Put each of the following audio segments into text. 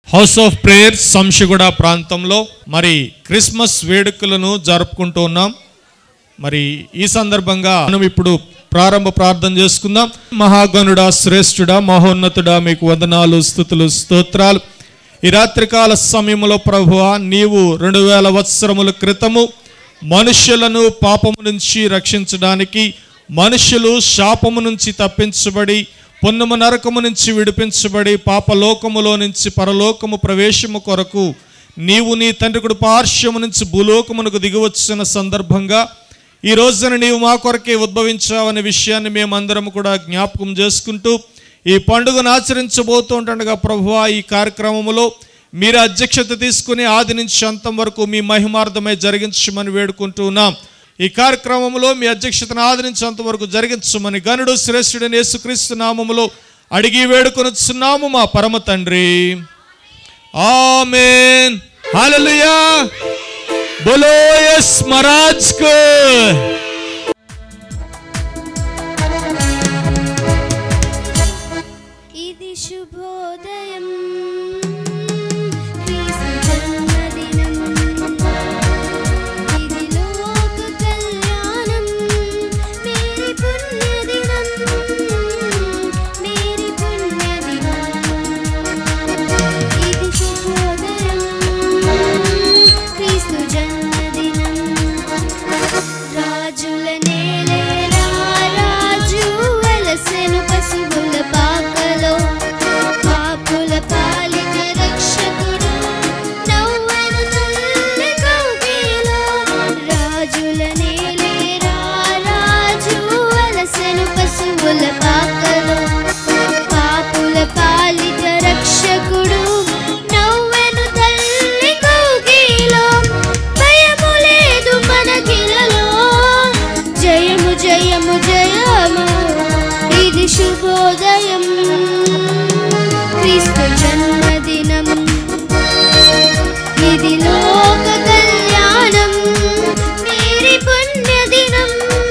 House of prayer సంశగూడ ప్రాంతంలో మరి Christmas వేడుకలను జరుపుకుంటూ ఉన్నాం మరి ఈ సందర్భంగా మనం ఇప్పుడు ప్రారంభ ప్రార్థన చేసుకుందాం మహాగణుడా శ్రేష్ఠుడా మహోన్నతుడా మీకు వందనాలు స్థుతులు స్తోత్రాలు ఈ రాత్రికాల సమయంలో ప్రభువా నీవు రెండు వేల వత్సరముల క్రితము మనుష్యులను పాపము నుంచి రక్షించడానికి మనుషులు శాపము నుంచి తప్పించబడి పున్నమ నరకము నుంచి విడిపించబడి పాపలోకములో నుంచి పరలోకము ప్రవేశము కొరకు నీవు నీ తండ్రికుడు పార్శ్వము నుంచి భూలోకమునకు దిగివచ్చిన సందర్భంగా ఈ రోజున నీవు మా కొరకే ఉద్భవించావనే విషయాన్ని మేమందరం కూడా జ్ఞాపకం చేసుకుంటూ ఈ పండుగను ఆచరించబోతూ ఉంటుండగా ప్రభువా ఈ కార్యక్రమంలో మీరు అధ్యక్షత తీసుకుని ఆది నుంచి అంతం వరకు మీ మహిమార్థమై జరిగించమని వేడుకుంటూ ఉన్నాం ఈ కార్యక్రమంలో మీ అధ్యక్షతను ఆదరించేంత వరకు జరిగించమని గనుడు శ్రేష్ఠుడని యేసుక్రీస్తు నామములో అడిగి వేడుకొనుచున్నాము మా పరమ తండ్రి ఆమేన్ హల్లెలూయా బోలో యస్ మహారాజ్ కో ఇది శుభోదయం క్రీస్తు జన్మదినం ఇది లోక కళ్యాణం మేరీ పుణ్యదినం మేరీ పుణ్యదినం ఇది శుభోదయం క్రీస్తు జన్మదినం రాజుల నేలేరా రాజు వలసెను పశువుల పాకలో పాపుల పాలిట రక్షకుడు నవ్వెను తల్లి కౌగిలో రాజుల నేలేరా రాజు వలసెను పశువుల పాకలో పాపుల పాలిట రక్షకుడు నవ్వెను తల్లి కౌగిలో భయము లేదు మనకిలలో జయము జయము జయము ఇది శుభోదయం క్రీస్తు జన్మదినం ఇది లోక కళ్యాణం మేరీ పుణ్యదినం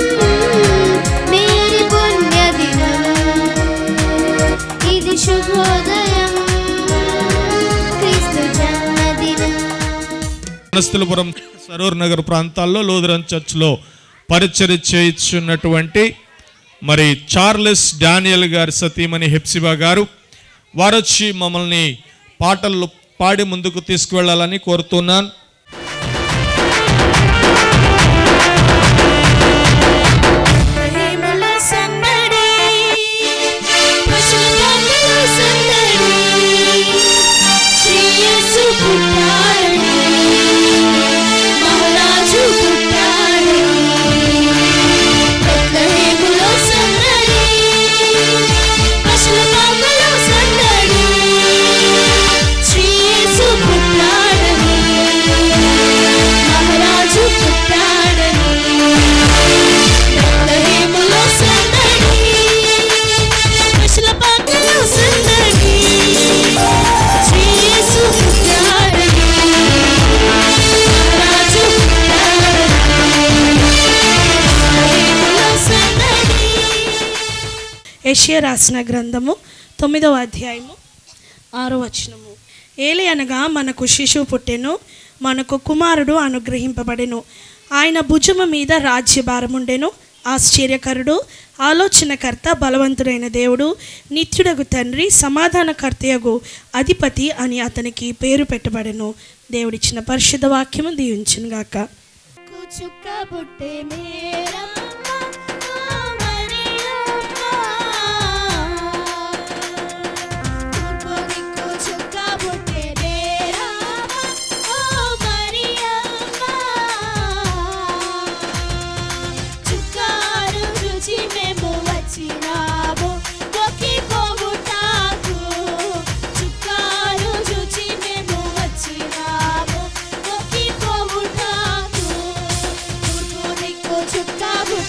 మేరీ పుణ్యదినం ఇది శుభోదయం క్రీస్తు జన్మదినం వనస్థలపురం సరూర్ నగర్ ప్రాంతాల్లో లూథరన్ చర్చ్లో పరిచర్య చేయించున్నటువంటి మరి చార్లెస్ డానియల్ గారి సతీమణి హెప్సిబా గారు వారొచ్చి మమ్మల్ని పాటలు పాడి ముందుకు తీసుకువెళ్ళాలని కోరుతున్నాను ప్రేమల సందడి పశుపాముల సందడి శ్రీయేసు పుట్టాడని మహారాజు పుట్టాడని బెత్లెహేములో సందడి పశుపాముల సందడి శ్రీయేసు పుట్టాడని మహారాజు పుట్టాడని బెత్లెహేములో సందడి పశుల పాకలో సందడి శ్రీ యేసు పుట్టాడని మహారాజు పుట్టాడని బెత్లెహేములో సందడి ఏషియా రాసిన గ్రంథము తొమ్మిదవ అధ్యాయము ఆరో వచనము ఏలి అనగా మనకు శిశువు పుట్టెను మనకు కుమారుడు అనుగ్రహింపబడెను ఆయన భుజము మీద రాజ్యభారముండెను ఆశ్చర్యకరుడు ఆలోచనకర్త బలవంతుడైన దేవుడు నిత్యుడగు తండ్రి సమాధానకర్తయగు అధిపతి అని అతనికి పేరు పెట్టబడెను దేవుడిచ్చిన పరిశుద్ధ వాక్యము దీవించునుగాక చుక్క పుట్టే మేరమ్మ ఓ మరియమ్మ తూర్పు దిక్కు చుక్క పుట్టే మేరమ్మ ఓ మరియమ్మ చుక్కారు రుచి మేము వచ్చినాము మొక్కి పోగుటాకు చుక్కారు రుచి మేము వచ్చినాము మొక్కి పోగుటాకు తూర్పు దిక్కు చుక్క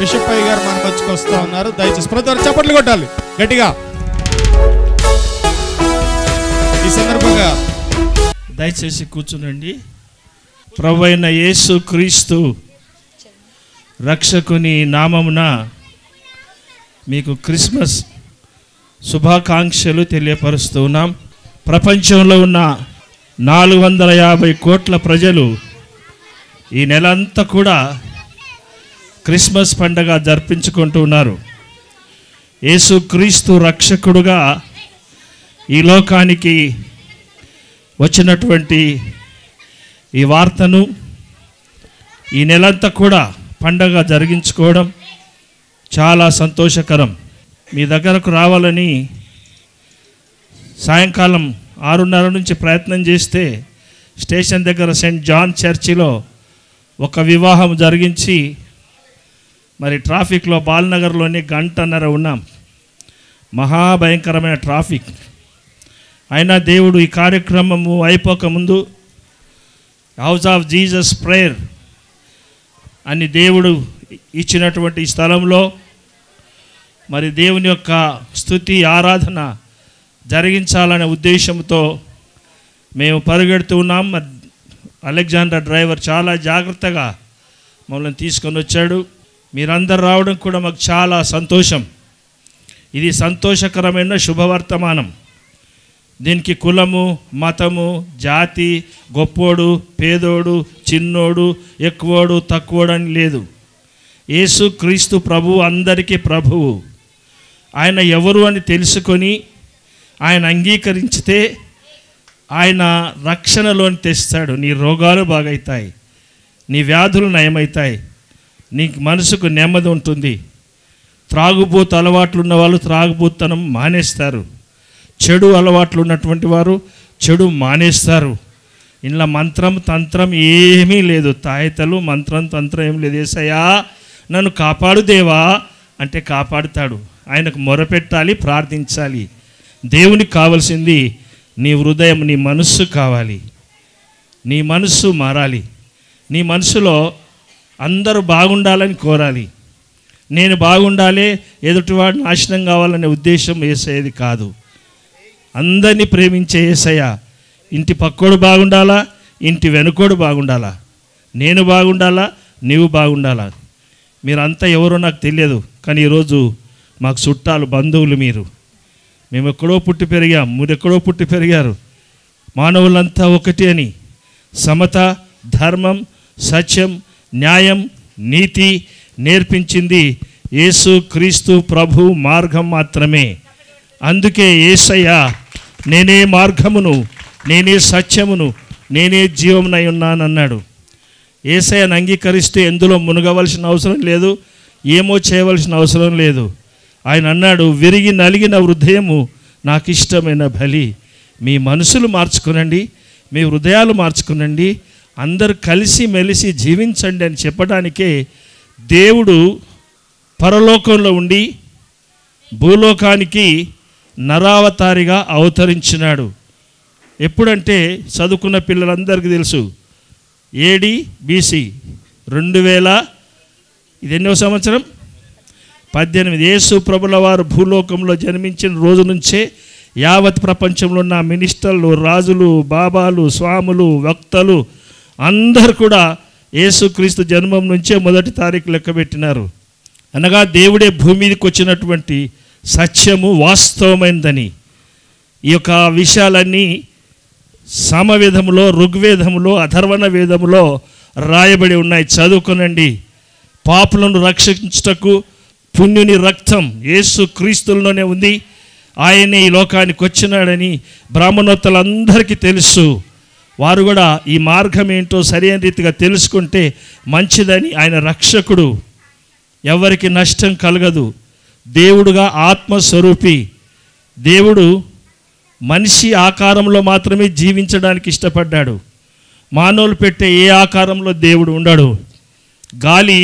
బిషప్ అయ్య గారు మన మధ్యకు వస్తూ ఉన్నారు దయచేసి ప్రతి ఒక్కరు చప్పట్లు కొట్టాలి గట్టిగా ఈ సందర్భంగా దయచేసి కూర్చునండి ప్రభు అయిన యేసు క్రీస్తు రక్షకుని నామమున మీకు క్రిస్మస్ శుభాకాంక్షలు తెలియపరుస్తూ ఉన్నాం ప్రపంచంలో ఉన్న నాలుగు వందల యాభై కోట్ల ప్రజలు ఈ నెలంతా కూడా క్రిస్మస్ పండగ జరిపించుకుంటూ ఉన్నారు యేసు క్రీస్తు రక్షకుడుగా ఈ లోకానికి వచ్చినటువంటి ఈ వార్తను ఈ నెలంతా కూడా పండగ జరిగించుకోవడం చాలా సంతోషకరం మీ దగ్గరకు రావాలని సాయంకాలం ఆరున్నర నుంచి ప్రయత్నం చేస్తే స్టేషన్ దగ్గర సెయింట్ జాన్ చర్చిలో ఒక వివాహం జరిగించి మరి ట్రాఫిక్లో బాల్నగర్లోని గంటన్నర ఉన్నాం మహాభయంకరమైన ట్రాఫిక్ అయినా దేవుడు ఈ కార్యక్రమము అయిపోక ముందు హౌస్ ఆఫ్ జీసస్ ప్రేయర్ అని దేవుడు ఇచ్చినటువంటి ఈ స్థలంలో మరి దేవుని యొక్క స్థుతి ఆరాధన జరిగించాలనే ఉద్దేశంతో మేము పరిగెడుతూ ఉన్నాం మరి అలెగ్జాండర్ డ్రైవర్ చాలా జాగ్రత్తగా మమ్మల్ని తీసుకొని వచ్చాడు మీరందరు రావడం కూడా మాకు చాలా సంతోషం ఇది సంతోషకరమైన శుభవర్తమానం దీనికి కులము మతము జాతి గొప్పోడు పేదోడు చిన్నోడు ఎక్కువోడు తక్కువోడు అని లేదు యేసు క్రీస్తు ప్రభు అందరికీ ప్రభువు ఆయన ఎవరు అని తెలుసుకొని ఆయన అంగీకరించితే ఆయన రక్షణలోని తెస్తాడు నీ రోగాలు బాగవుతాయి నీ వ్యాధులు నయమవుతాయి నీ మనసుకు నెమ్మది ఉంటుంది త్రాగుబోతు అలవాట్లు ఉన్న వాళ్ళు త్రాగుబోతనం మానేస్తారు చెడు అలవాట్లు ఉన్నటువంటి వారు చెడు మానేస్తారు ఇంట్లో మంత్రం తంత్రం ఏమీ లేదు తాయితలు మంత్రం తంత్రం ఏం లేదు ఏసయ్యా నన్ను కాపాడు దేవా అంటే కాపాడుతాడు ఆయనకు మొరపెట్టాలి ప్రార్థించాలి దేవునికి కావాల్సింది నీ హృదయం నీ మనస్సు కావాలి నీ మనస్సు మారాలి నీ మనసులో అందరూ బాగుండాలని కోరాలి నేను బాగుండాలి ఎదుటివాడు నాశనం కావాలనే ఉద్దేశం వేసేది కాదు అందరినీ ప్రేమించే ఏసయ్య ఇంటి పక్కోడు బాగుండాలా ఇంటి వెనుకోడు బాగుండాలా నేను బాగుండాలా నీవు బాగుండాలా మీరంతా ఎవరో నాకు తెలియదు కానీ ఈరోజు మాకు చుట్టాలు బంధువులు మీరు మేము ఎక్కడో పుట్టి పెరిగాం మీరు ఎక్కడో పుట్టి పెరిగారు మానవులంతా ఒకటి అని సమత ధర్మం సత్యం న్యాయం నీతి నేర్పించింది యేసు క్రీస్తు ప్రభు మార్గం మాత్రమే అందుకే ఏసయ్య నేనే మార్గమును నేనే సత్యమును నేనే జీవమునై ఉన్నానన్నాడు ఏసయ్యను అంగీకరిస్తే ఎందులో మునగవలసిన అవసరం లేదు ఏమో చేయవలసిన అవసరం లేదు ఆయన అన్నాడు విరిగి నలిగిన హృదయము నాకు ఇష్టమైన బలి మీ మనసులు మార్చుకునండి మీ హృదయాలు మార్చుకునండి అందరు కలిసి మెలిసి జీవించండి అని చెప్పడానికే దేవుడు పరలోకంలో ఉండి భూలోకానికి నరావతారిగా అవతరించినాడు ఎప్పుడంటే చదువుకున్న పిల్లలందరికీ తెలుసు ఏడి బీసీ రెండు వేల ఇది ఎన్నో సంవత్సరం పద్దెనిమిది యేసు ప్రభుల వారు భూలోకంలో జన్మించిన రోజు నుంచే యావత్ ప్రపంచంలో ఉన్న మినిస్టర్లు రాజులు బాబాలు స్వాములు వక్తలు అందరు కూడా యేసుక్రీస్తు జన్మం నుంచే మొదటి తారీఖు లెక్క పెట్టినారు అనగా దేవుడే భూమి మీదకి వచ్చినటువంటి సత్యము వాస్తవమైనదని ఈ యొక్క విషయాలన్నీ సమవేదములో ఋగ్వేదములో అధర్వణ వేదములో రాయబడి ఉన్నాయి చదువుకునండి పాపులను రక్షించుటకు పుణ్యుని రక్తం యేసు క్రీస్తుల్లోనే ఉంది ఆయనే ఈ లోకానికి వచ్చినాడని బ్రాహ్మణోత్తలందరికీ తెలుసు వారు కూడా ఈ మార్గం ఏంటో సరైన రీతిగా తెలుసుకుంటే మంచిదని ఆయన రక్షకుడు ఎవరికి నష్టం కలగదు దేవుడుగా ఆత్మస్వరూపి దేవుడు మనిషి ఆకారంలో మాత్రమే జీవించడానికి ఇష్టపడ్డాడు మానవులు పెట్టే ఏ ఆకారంలో దేవుడు ఉండడు గాలి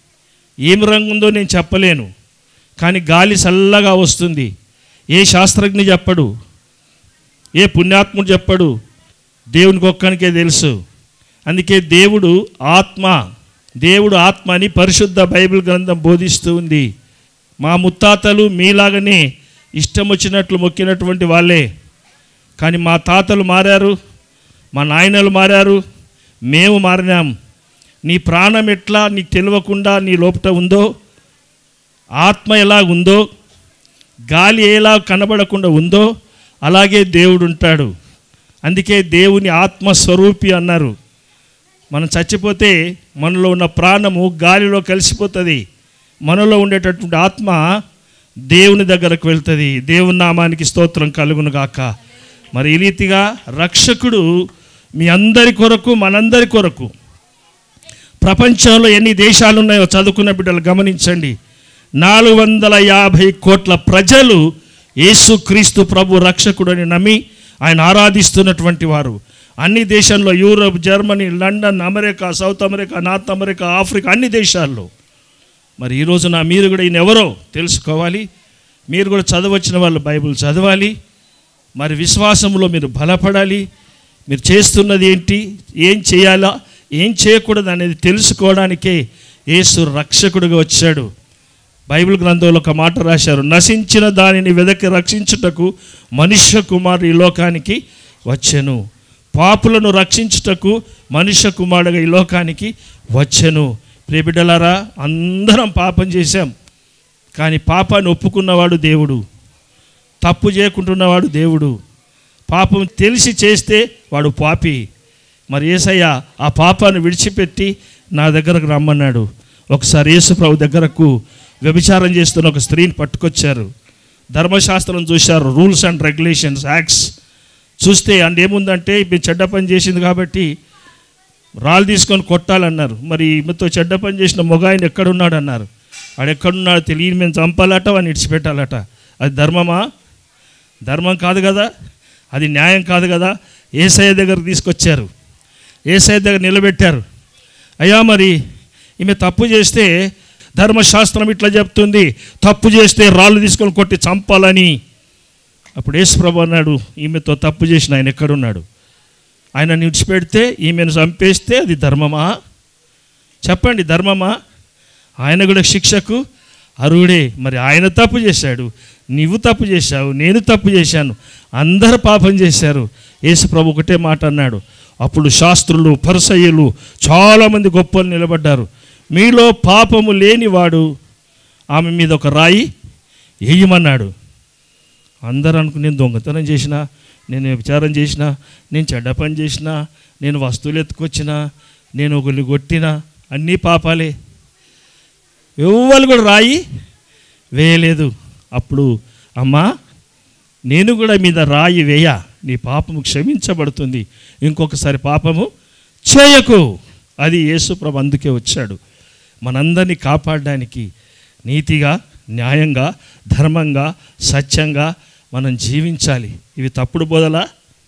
ఏం రంగు ఉందో నేను చెప్పలేను కానీ గాలి చల్లగా వస్తుంది ఏ శాస్త్రజ్ఞ చెప్పడు ఏ పుణ్యాత్ముడు చెప్పడు దేవునికి ఒక్కనికే తెలుసు అందుకే దేవుడు ఆత్మ దేవుడు ఆత్మ అని పరిశుద్ధ బైబిల్ గ్రంథం బోధిస్తూ ఉంది మా ముత్తాతలు మీలాగనే ఇష్టం వచ్చినట్లు మొక్కినటువంటి వాళ్ళే కానీ మా తాతలు మారారు మా నాయనలు మారారు మేము మారినాం నీ ప్రాణం ఎట్లా నీకు తెలియకుండా నీ లోపట ఉందో ఆత్మ ఎలా ఉందో గాలి ఎలా కనబడకుండా ఉందో అలాగే దేవుడు ఉంటాడు అందుకే దేవుని ఆత్మస్వరూపి అన్నారు మనం చచ్చిపోతే మనలో ఉన్న ప్రాణము గాలిలో కలిసిపోతుంది మనలో ఉండేటటువంటి ఆత్మ దేవుని దగ్గరకు వెళ్తుంది దేవుని నామానికి స్తోత్రం కలుగును గాక మరి ఈ రీతిగా రక్షకుడు మీ అందరి కొరకు మనందరి కొరకు ప్రపంచంలో ఎన్ని దేశాలు ఉన్నాయో చదువుకున్న బిడ్డలు గమనించండి నాలుగు వందల యాభై కోట్ల ప్రజలు యేసుక్రీస్తు ప్రభు రక్షకుడని నమ్మి ఆయన ఆరాధిస్తున్నటువంటి వారు అన్ని దేశంలో Europe Germany London America South America North America Africa అన్ని దేశాల్లో మరి ఈ రోజున మీరు కూడా ఈయన ఎవరో తెలుసుకోవాలి మీరు కూడా చదవచ్చిన వాళ్ళు బైబిల్ చదవాలి మరి విశ్వాసంలో మీరు బలపడాలి మీరు చేస్తున్నది ఏంటి ఏం చేయాలా ఏం చేయకూడదు అనేది తెలుసుకోవడానికే యేసు రక్షకుడిగా వచ్చాడు బైబిల్ గ్రంథంలో ఒక మాట రాశారు నశించిన దానిని వెదకి రక్షించుటకు మనుష్య కుమారు ఈ లోకానికి వచ్చెను పాపులను రక్షించుటకు మనుష్య కుమారుడుగా ఈ లోకానికి వచ్చెను ప్రియబిడ్డలారా అందరం పాపం చేశాం కానీ పాపాన్ని ఒప్పుకున్నవాడు దేవుడు తప్పు చేయకుంటున్నవాడు దేవుడు పాపం తెలిసి చేస్తే వాడు పాపి మరి ఏసయ్య ఆ పాపాన్ని విడిచిపెట్టి నా దగ్గరకు రమ్మన్నాడు ఒకసారి యేసు ప్రభు దగ్గరకు వ్యభిచారం చేస్తున్న ఒక స్త్రీని పట్టుకొచ్చారు ధర్మశాస్త్రం చూశారు రూల్స్ అండ్ రెగ్యులేషన్స్ యాక్ట్స్ చూస్తే అండ్ ఏముందంటే ఇప్పుడు చెడ్డ పని చేసింది కాబట్టి రాళ్ళు తీసుకొని కొట్టాలన్నారు మరి ఈమెతో చెడ్డ పని చేసిన మొగాయన ఎక్కడున్నాడు అన్నారు వాడు ఎక్కడున్నాడు తెలియని మేము చంపాలట వాడిని ఇడిచిపెట్టాలట అది ధర్మమా ధర్మం కాదు కదా అది న్యాయం కాదు కదా ఏసఐ దగ్గర తీసుకొచ్చారు ఏసఐ దగ్గర నిలబెట్టారు అయ్యా మరి ఈమె తప్పు చేస్తే ధర్మశాస్త్రం ఇట్లా చెప్తుంది తప్పు చేస్తే రాళ్ళు తీసుకొని కొట్టి చంపాలని అప్పుడు యేసుప్రభు అన్నాడు ఈమెతో తప్పు చేసిన ఆయన ఎక్కడున్నాడు ఆయన విడిచిపెడితే ఈమెను చంపేస్తే అది ధర్మమా చెప్పండి ధర్మమా ఆయన కూడా శిక్షకు అరువుడే మరి ఆయన తప్పు చేశాడు నీవు తప్పు చేశావు నేను తప్పు చేశాను అందరు పాపం చేశారు యేసు ప్రభు ఒకటే మాట అన్నాడు అప్పుడు శాస్త్రులు పరసయ్యులు చాలామంది గొప్పలు నిలబడ్డారు మీలో పాపము లేనివాడు ఆమె మీద ఒక రాయి వేయమన్నాడు అందరూ అనుకుని నేను దొంగతనం చేసిన నేను విచారం చేసిన నేను చెడ్డ పని చేసిన నేను వస్తువులు ఎత్తుకొచ్చిన నేను ఒకళ్ళు కొట్టిన అన్నీ పాపాలే ఎవ్వరు కూడా రాయి వేయలేదు అప్పుడు అమ్మా నేను కూడా మీద రాయి వేయ నీ పాపము క్షమించబడుతుంది ఇంకొకసారి పాపము చేయకు అది యేసుప్రభు అందుకే వచ్చాడు మనందరినీ కాపాడడానికి నీతిగా న్యాయంగా ధర్మంగా సత్యంగా మనం జీవించాలి ఇవి తప్పుడు బోధలా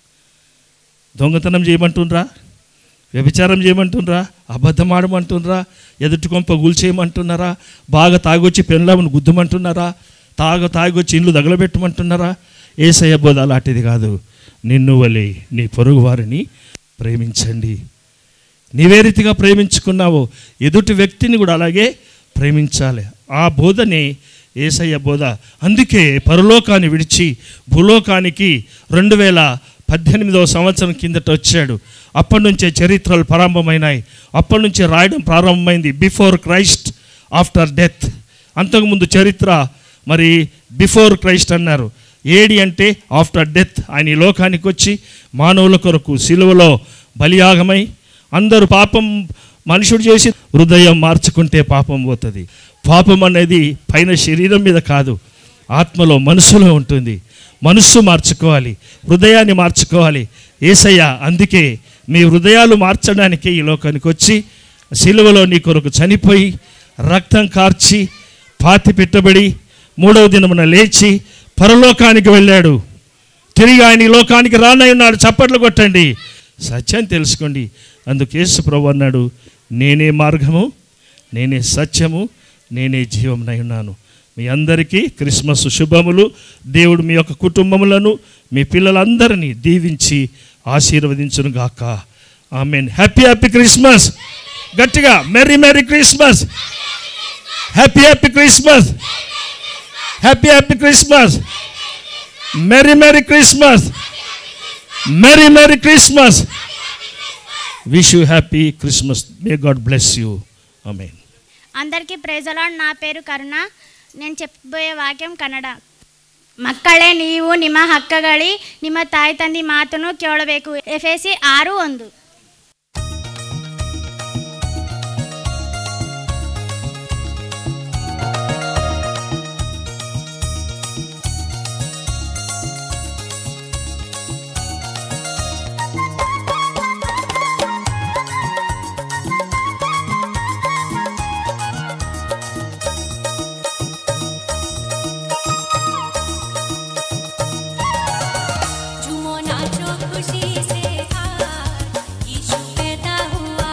దొంగతనం చేయమంటుండ్రా వ్యభిచారం చేయమంటుండ్రా అబద్ధం ఆడమంటుండ్రా ఎదుటి కొంప గుల్చేయమంటున్నారా బాగా తాగొచ్చి పెళ్ళామని గుద్దమంటున్నారా తాగ తాగొచ్చి ఇండ్లు తగలబెట్టమంటున్నారా ఏసయ్య బోధ అలాంటిది కాదు నిన్ను వలె నీ పొరుగు వారిని ప్రేమించండి నీవే రీతిగా ప్రేమించుకున్నావో ఎదుటి వ్యక్తిని కూడా అలాగే ప్రేమించాలి ఆ బోధనే ఏసయ్య బోధ అందుకే పరలోకాన్ని విడిచి భూలోకానికి రెండు వేల పద్దెనిమిదవ సంవత్సరం కిందట వచ్చాడు అప్పటి నుంచే చరిత్రలు ప్రారంభమైనాయి అప్పటి నుంచే రాయడం ప్రారంభమైంది బిఫోర్ క్రైస్ట్ ఆఫ్టర్ డెత్ అంతకుముందు చరిత్ర మరి బిఫోర్ క్రైస్ట్ అన్నారు ఏడి అంటే ఆఫ్టర్ డెత్ ఆయన ఈ లోకానికి వచ్చి మానవుల కొరకు సిలువలో బలియాగమై అందరూ పాపం మనుషుడు చేసి హృదయం మార్చుకుంటే పాపం పోతుంది పాపం అనేది పైన శరీరం మీద కాదు ఆత్మలో మనసులో ఉంటుంది మనస్సు మార్చుకోవాలి హృదయాన్ని మార్చుకోవాలి ఏసయ్య అందుకే మీ హృదయాలు మార్చడానికే ఈ లోకానికి వచ్చి సిలువలో నీ కొరకు చనిపోయి రక్తం కార్చి పాతి పెట్టబడి మూడవ దినమున లేచి పరలోకానికి వెళ్ళాడు తిరిగి ఆయన ఈ లోకానికి రానై ఉన్నాడు చప్పట్లు కొట్టండి సత్యాన్ని తెలుసుకోండి అందుకు యేసు ప్రభు అన్నాడు నేనే మార్గము నేనే సత్యము నేనే జీవమునై ఉన్నాను మీ అందరికీ క్రిస్మస్ శుభములు దేవుడు మీ యొక్క కుటుంబములను మీ పిల్లలందరినీ దీవించి ఆశీర్వదించును గాక ఆమెన్ హ్యాపీ హ్యాపీ క్రిస్మస్ గట్టిగా merry merry Christmas happy happy Christmas happy happy Christmas merry merry Christmas merry merry Christmas wish you happy Christmas may God bless you amen అందరికీ ప్రేజలాడ్ నా పేరు కరుణ నేను చెప్పబోయే వాక్యం కನ್ನಡ ಮಕ್ಕಳೇ ನೀವು ನಿಮ್ಮ ಹಕ್ಕಗಳಿ ನಿಮ್ಮ ತಾಯಿ ತಂದೆ ಮಾತನ್ನು ಕೇಳಬೇಕು ಎಫ್ ಎ ಸಿ ಆರು ಒಂದು झूमो नाचो खुशी से आज यीशु पैदा हुआ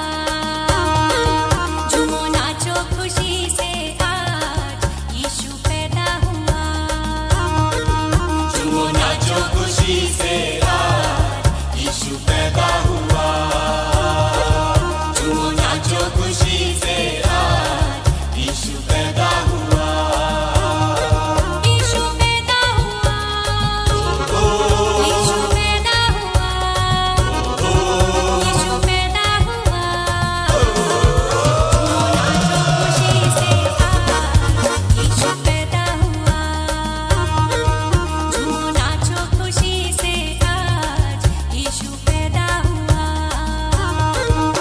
झूमो नाचो खुशी से आज यीशु पैदा हुआ झूमो नाचो खुशी से आज यीशु पैदा हुआ झूमो नाचो खुशी से आज यीशु पैदा हुआ यीशु पैदा हुआ यीशु पैदा हुआ यीशु पैदा हुआ झूमो नाचो खुशी से आज यीशु पैदा हुआ झूमो नाचो खुशी से आज यीशु पैदा हुआ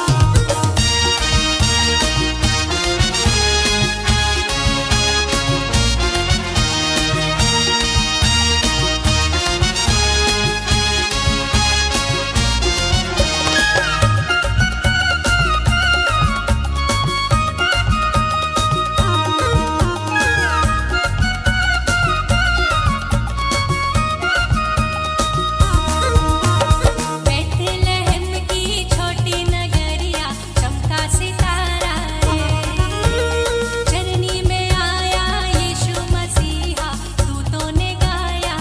बैतलहम की छोटी नगरिया चमका सितारा है चरनी में आया यीशु मसीहा दूतों ने गाया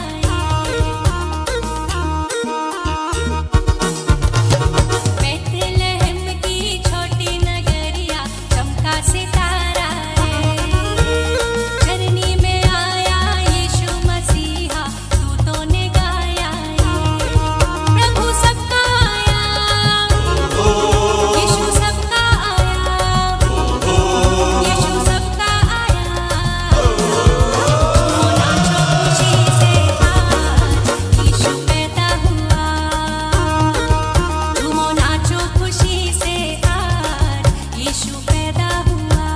बैतलहम की छोटी नगरिया चमका सितारा है चरनी में आया यीशु मसीहा दूतों ने गाया प्रभु सबका आया यीशु सबका आया यीशु सबका आया झूमो नाचो खुशी से आज यीशु पैदा हुआ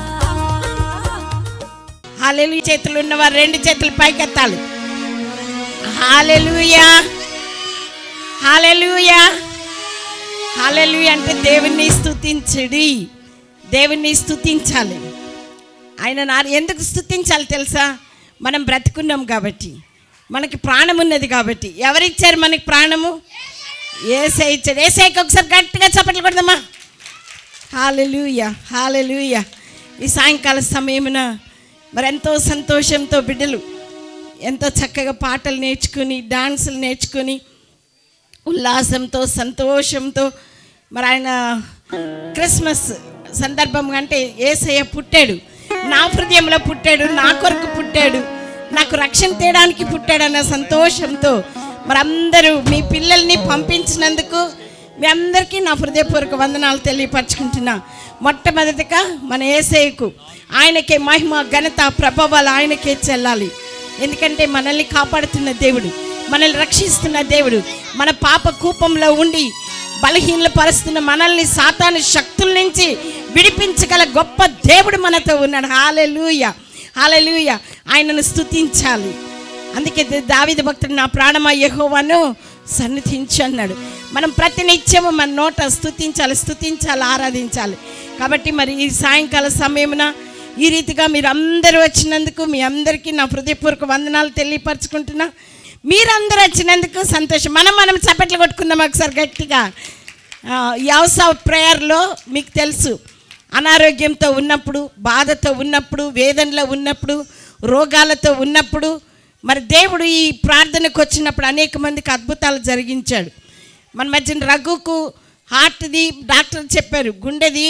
హాలెలు చేతులు ఉన్నవారు రెండు చేతులు పైకెత్తాలి హాలెలుయా హాలెలుయా హాలెలుయ అంటే దేవుణ్ణి స్తుతించడి దేవుణ్ణి స్తుతించాలి ఆయన నా ఎందుకు స్తుతించాలి తెలుసా మనం బ్రతుకున్నాం కాబట్టి మనకి ప్రాణం ఉన్నది కాబట్టి ఎవరిచ్చారు మనకి ప్రాణము ఏసై ఇచ్చాడు ఏసైకి ఒకసారి గట్టిగా చప్పట్లు కొడదామా హాలెలూయ హాలెలూయ ఈ సాయంకాల సమయమున మరి ఎంతో సంతోషంతో బిడ్డలు ఎంతో చక్కగా పాటలు నేర్చుకుని డాన్సులు నేర్చుకుని ఉల్లాసంతో సంతోషంతో మరి ఆయన క్రిస్మస్ సందర్భం అంటే ఏసయ్య పుట్టాడు నా హృదయంలో పుట్టాడు నా కొరకు పుట్టాడు నాకు రక్షణ తేయడానికి పుట్టాడన్న సంతోషంతో మరి అందరూ మీ పిల్లల్ని పంపించినందుకు మీ అందరికీ నా హృదయపూర్వక వందనాలు తెలియపరచుకుంటున్నా మొట్టమొదటిగా మన ఏసయ్యకు ఆయనకే మహిమ ఘనత ప్రభావాలు ఆయనకే చెల్లాలి ఎందుకంటే మనల్ని కాపాడుతున్న దేవుడు మనల్ని రక్షిస్తున్న దేవుడు మన పాప కూపంలో ఉండి బలహీనపరుస్తున్న మనల్ని సాతాను శక్తుల నుంచి విడిపించగల గొప్ప దేవుడు మనతో ఉన్నాడు హాలెలూయ హాలెలూయ ఆయనను స్తుతించాలి అందుకే ద- దావీదు భక్తుడు నా ప్రాణమ యెహోవాను సన్నిధించు అన్నాడు మనం ప్రతినిత్యము మన నోట స్తుతించాలి స్తుతించాలి ఆరాధించాలి కాబట్టి మరి ఈ సాయంకాల సమయమున ఈ రీతిగా మీరు అందరూ వచ్చినందుకు మీ అందరికీ నా హృదయపూర్వక వందనాలు తెలియపరచుకుంటున్నా మీరందరూ వచ్చినందుకు సంతోషం మనం మనం చప్పట్లు కొట్టుకుందాం ఒకసారి గట్టిగా యవస ప్రేయర్లో మీకు తెలుసు అనారోగ్యంతో ఉన్నప్పుడు బాధతో ఉన్నప్పుడు వేదనలో ఉన్నప్పుడు రోగాలతో ఉన్నప్పుడు మరి దేవుడు ఈ ప్రార్థనకు వచ్చినప్పుడు అనేక మందికి అద్భుతాలు జరిగించాడు మన మధ్యన రఘుకు హార్ట్ది డాక్టర్ చెప్పారు గుండెది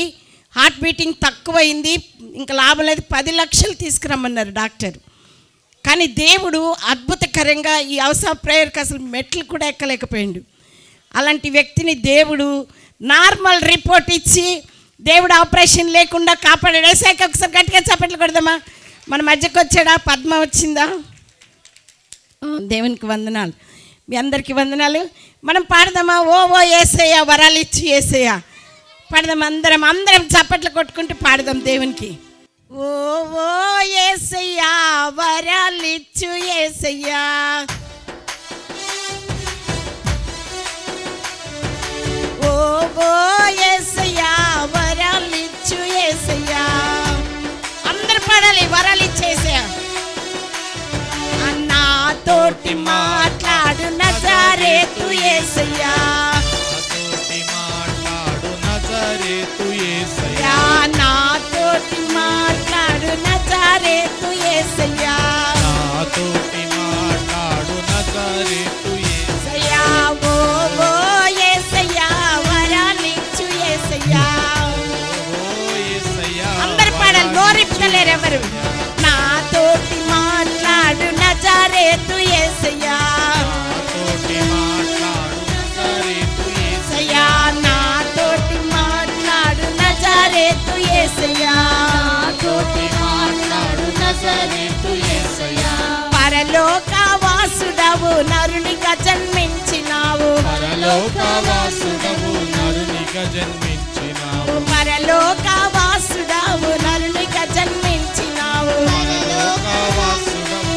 హార్ట్ బీటింగ్ తక్కువైంది ఇంకా లాభం లేదు పది లక్షలు తీసుకురమ్మన్నారు డాక్టర్ కానీ దేవుడు అద్భుతకరంగా ఈ అవసర ప్రేయర్కి అసలు మెట్లు కూడా ఎక్కలేకపోయిండు అలాంటి వ్యక్తిని దేవుడు నార్మల్ రిపోర్ట్ ఇచ్చి దేవుడు ఆపరేషన్ లేకుండా కాపాడాడు వేసాక ఒకసారి గట్టిగా చప్పట్లు కొడదామా మన మధ్యకు వచ్చాడా పద్మ వచ్చిందా ఆ, దేవునికి వందనాలు మీ అందరికీ వందనాలు మనం పాడదామా ఓ ఓ ఏసయ్య వరాలు ఇచ్చి ఏసయ్య పాడదాం అందరం అందరం చప్పట్లు కొట్టుకుంటూ పాడదాం దేవునికి ఓ ఓ ఏసయ్యా వరాలు ఇచ్చు ఏసయ్యా ఓ ఓ ఏసయ్యా వరాలు ఇచ్చు ఏసయ్యా అందరు పాడాలి వరాలు ఇచ్చేసయ్యా నాతోటి మాట్లాడు నజారేతు ఏసయ్యా నాతోటి మాట్లాడు నజరేతు యేసయ్యా యా నాతోటి మాట్లాడు నజారేతు ఏసయ్యా నాతోటి మాట్లాడు నజరేతు యేసయ్యా ఏసయ్యా ఓ ఓ ఏసయ్యా వరాలిచ్చు ఏసయ్యా ఓ యేసయ్యా అందరు పాడాలి నోరిప్పలేరు ఎవరు నాతోటి మాట్లాడు నజారేతు ఏసయ్యా నాతోటి మాట్లాడు నజరేతు యేసయ్యా ఏసయ్యా నాతోటి మాట్లాడు నజారేతు ఏసయ్యా నాతోటి మాట్లాడు నజరేతు యేసయ్యా పరలోక వాసుడవు నరునిగా జన్మించినావు పరలోకవాసుడవు నరునిగా జన్మించినావు పరలోక వాసుడవు నరునిగా జన్మించినావు పరలోకవాసుడవు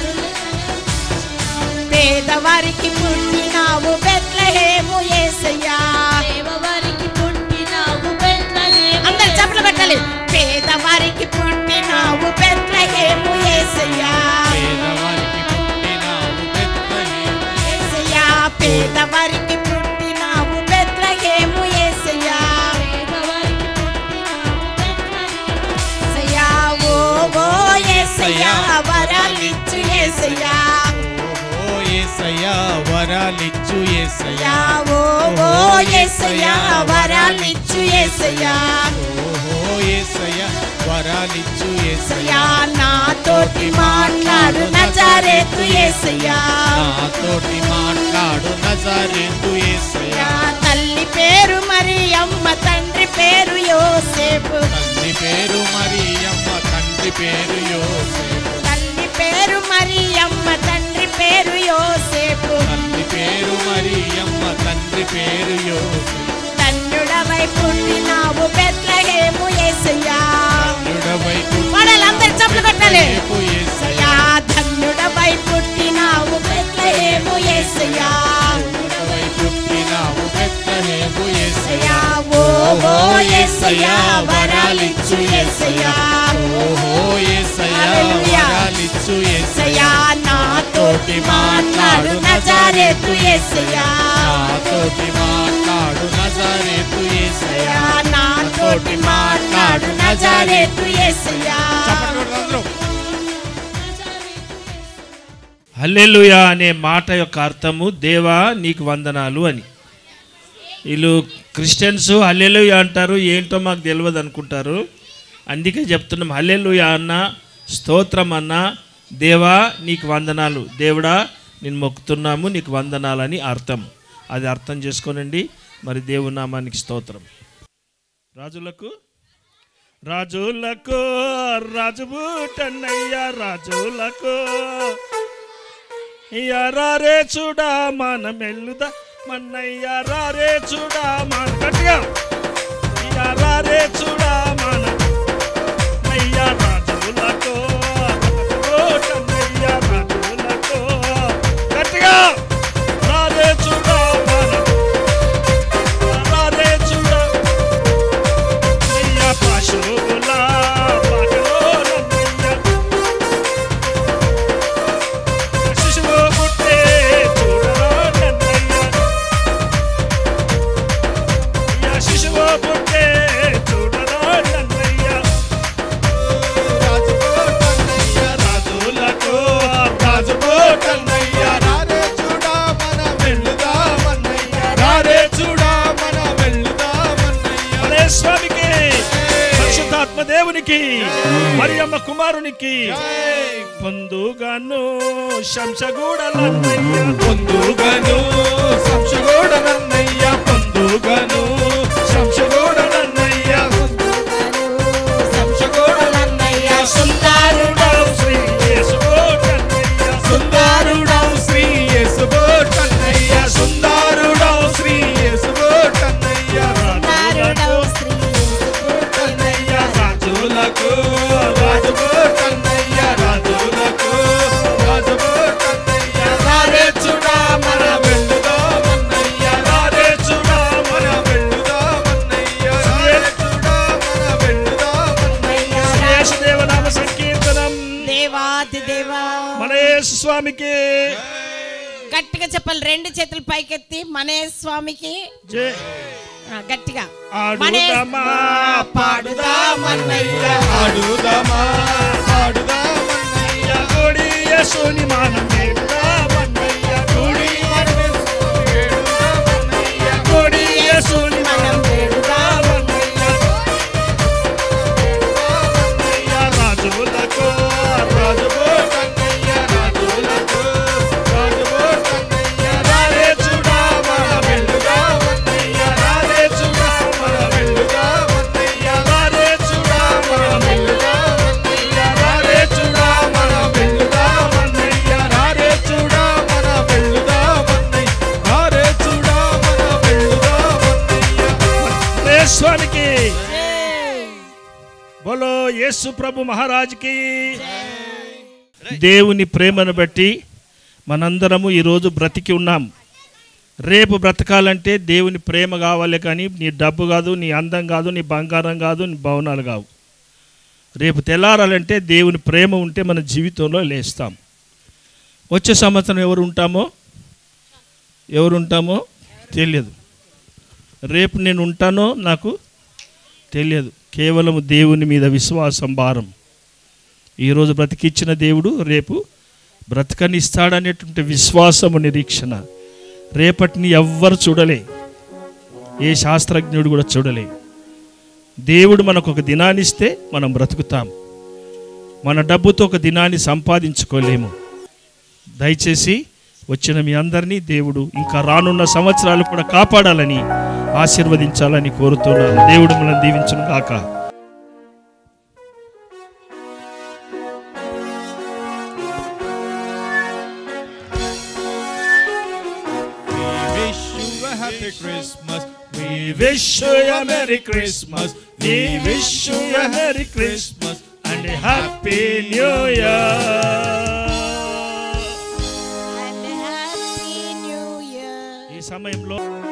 పేదవారికి పుట్టినావు బెత్లహేము యేసయ్యా దేవవారికి పుట్టినావు బెత్లహేము అందరు చప్పలు కొట్టాలి పేదవారికి పుట్టినావు బెత్లహేము యేసయ్యా పేదవారికి పుట్టినావు బెత్లెహేము యేసయ్యా పేదవారికి పుట్టినావు బెత్లహేము యేసయ్యా దేవవారికి పుట్టినావు బెత్లహేము యేసయ్యా ఓ ఓ యేసయ్యా వరాలిచ్చు యేసయ్యా ఓహో యేసయ్యా వరాలిచ్చు యేసయ్యా యా ఓ ఓ యేసయ్యా వరాలిచ్చు యేసయ్యా ఓహో యేసయ్యా వరాలిచ్చు యేసయ్యా యేసయ్యా నాతోటి మాట్లాడు నజారేతు యేసయ్యా నాతోటి మాట్లాడు నజరేతు యేసయ్యా యా తల్లి పేరు మరి అమ్మ తండ్రి పేరు యోసేపు తల్లి పేరు మరియమ్మ తండ్రి పేరు యోసేపు తల్లి పేరు మరి అమ్మ తండ్రి పేరు యోసేపు తల్లి పేరు మరియమ్మ తండ్రి పేరు యోసేపు తండ్రుడవై పుట్టినావు బెత్లహేము యేసయ్యా ధన్యుడవై పాడాలి, అందరు చప్పట్లు కొట్టాలి. యేపు యేసయ్యా యా ధన్యుడవై పుట్టినావు బెత్లహేము యేసయ్యా ధన్యుడవై పుట్టినావు బెత్లెహేము యేసయ్యా యేసయ్యా ఓ ఓ యేసయ్యా వరాలిచ్చు యేసయ్యా ఓహో యేసయ్యా హల్లెలూయా. వరాలిచ్చు యేసయ్యా యేసయ్యా నాతోటి మాట్లాడు నజారేతు యేసయ్యా నాతోటి మాట్లాడు నజరేతు యేసయ్యా యేసయ్యా నాతోటి మాట్లాడు నజారేతు యేసయ్యా చప్పట్లు కొడదాం అందరూ. హల్లెలూయా అనే మాట యొక్క అర్థము దేవా నీకు వందనాలు అని వీళ్ళు క్రిస్టియన్స్ హల్లెలూయా అంటారు ఏంటో మాకు తెలియదు అనుకుంటారు అందుకే చెప్తున్నాం హల్లెలూయా అన్న స్తోత్రం అన్న దేవా నీకు వందనాలు దేవుడా నేను మొక్కుతున్నాము నీకు వందనాలని అర్థం అది అర్థం చేసుకోనండి మరి దేవుని నామానికి స్తోత్రం రాజులకు రాజులకు రాజుబూటన్నయ్య రాజులకు రారే చూడా మన మెల్లుదా మన్నయ్య రారే చూడా మన గట్టిగా రారే చూడా మన నయ్య రాజులకు రాజుబూటన్నయ్య రాజులకు గట్టిగా రారే చూడా మన రారే చూడా నయ్య పశువుల పాటలోనన్నయ్య శిశువు పుట్టే చూడరా నన్నయ్య అయ్య శిశువు పుట్టే చూడరా దేవునికి మరియమ్మ కుమారునికి పొందుగాను శంసగూడలన్నయ్య పొందుగను సంశగోడనన్నయ్య పొందుగను సంశగోడనన్నయ్య సంశగోడనన్నయ్య సుందరుడవు శ్రీ యేసువోటన్నయ్య. సుందరుడవు శ్రీ యేసుబోటన్నయ్య సుందరుడవు శ్రీ యేసుబోటన్నయ్య బోటన్నయ్య రాజులకు రాజుబోటన్నయ్య రాజులకు రాజుబోటన్నయ్య రారేచుడా మన వెళ్ళుదామన్నయ్య రారేచుడా మన వెళ్ళుదామన్నయ్య రారేచుడా మన వెళ్ళుదామన్నయ్య యేసుదేవనామ సంకీర్తనం దేవాది దేవా మన యేసు స్వామికి గట్టిగా చెప్పాలి రెండు చేతులు పైకెత్తి మనే స్వామికి జై ఆ, గట్టిగా ఆడుదామా పాడుదామన్నయ్య ఆడుదామా ఆడుదామన్నయ్య కోడి యేసుని మానం వేడుదామన్నయ్య. కోడి ఏడుదామన్నయ్య కోడి యేసుని మనం వేడుదామన్నయ్య. అన్నయ్య రాజులకు రాజుబోటన్నయ్య రాజులకు రాజుబోటన్నయ్య రారేచుడా మన వెళ్ళుదామన్నయ్య రారేచుడా మన వెళ్ళుదామన్నయ్య రారేచుడా మన వెళ్ళుదామన్నయ్య రారేచుడా మన వెళ్ళుదామన్నయ్య రారేచుడా మన వెళ్ళుదామన్నయ్య రారేచుడా మన వెళ్ళుదామన్నయ్య యేసునికి బోలో యేసు ప్రభు మహారాజ్కి దేవుని ప్రేమను బట్టి మనందరము ఈరోజు బ్రతికి ఉన్నాం రేపు బ్రతకాలంటే దేవుని ప్రేమ కావాలి కానీ నీ డబ్బు కాదు నీ అందం కాదు నీ బంగారం కాదు నీ భవనాలు కావు రేపు తెల్లారాలంటే దేవుని ప్రేమ ఉంటే మన జీవితంలో లేస్తాం వచ్చే సంవత్సరం ఎవరు ఉంటామో ఎవరు ఉంటామో తెలియదు రేపు నేను ఉంటానో నాకు తెలియదు కేవలం దేవుని మీద విశ్వాసం భారం ఈరోజు బ్రతికిచ్చిన దేవుడు రేపు బ్రతకనిస్తాడనేటువంటి విశ్వాసము నిరీక్షణ రేపటిని ఎవ్వరు చూడలే ఏ శాస్త్రజ్ఞుడు కూడా చూడలే దేవుడు మనకు ఒక దినాన్ని ఇస్తే మనం బ్రతుకుతాం మన డబ్బుతో ఒక దినాన్ని సంపాదించుకోలేము దయచేసి వచ్చిన మీ అందరినీ దేవుడు ఇంకా రానున్న సంవత్సరాలు కూడా కాపాడాలని ఆశీర్వదించాలని కోరుతున్నాను దేవుడు మనం దీవించును కాక We wish you a happy Christmas. We wish you a Merry Christmas. We wish you a Merry Christmas and a Happy New Year. And happy new year. ఈ సమయంలో